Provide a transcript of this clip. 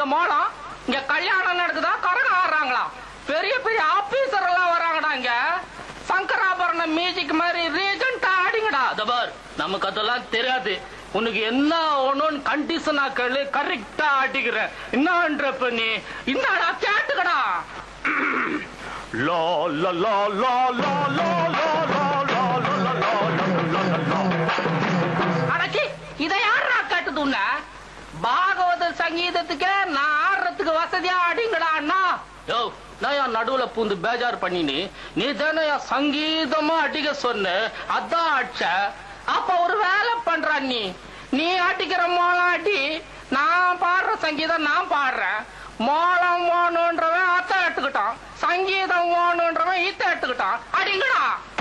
இங்க மோளம் இங்க கல்யாணம் நடக்குதா கரகம் ஆடுறாங்களா பெரிய பெரிய ஆபீசர் எல்லாம் வராங்கடா இங்க சங்கராபரணம் மியூசிக் மாதிரி ரீஜெண்டா ஆடிங்கடா தபார் நமக்கு அதெல்லாம் தெரியாது உனக்கு என்ன ஒண்ணுன்னு கண்டிஷனா கேளு கரெக்டா ஆட்டிக்கிறேன் என்னன்றப்ப நீ என்னடா கேட்டுக்கடா லா லா லா லா லா லா லா லா லா லா லா லா லா லா லா அடச்சி இதை யாரா கேட்டது உன்ன பாகவத சங்கீதத்துக்கு நான் ஆடுறதுக்கு வசதியா ஆடிங்கடா அண்ணா யோ நான் என் நடுவுல பூந்து பேஜார் பண்ணினி நீ தானே என் சங்கீதமா அடிக்க சொன்ன அதான் அடிச்ச அப்ப ஒரு வேலை பண்ற நீ நீ அடிக்கிற மோளம் அடி நான் பாடுற சங்கீதம் நான் பாடுறேன் மோளம் ஓணுன்றவன் அத்தை எடுத்துக்கிட்டான் சங்கீதம் ஓணுன்றவன் இத்த எடுத்துக்கிட்டான் அடிங்கடா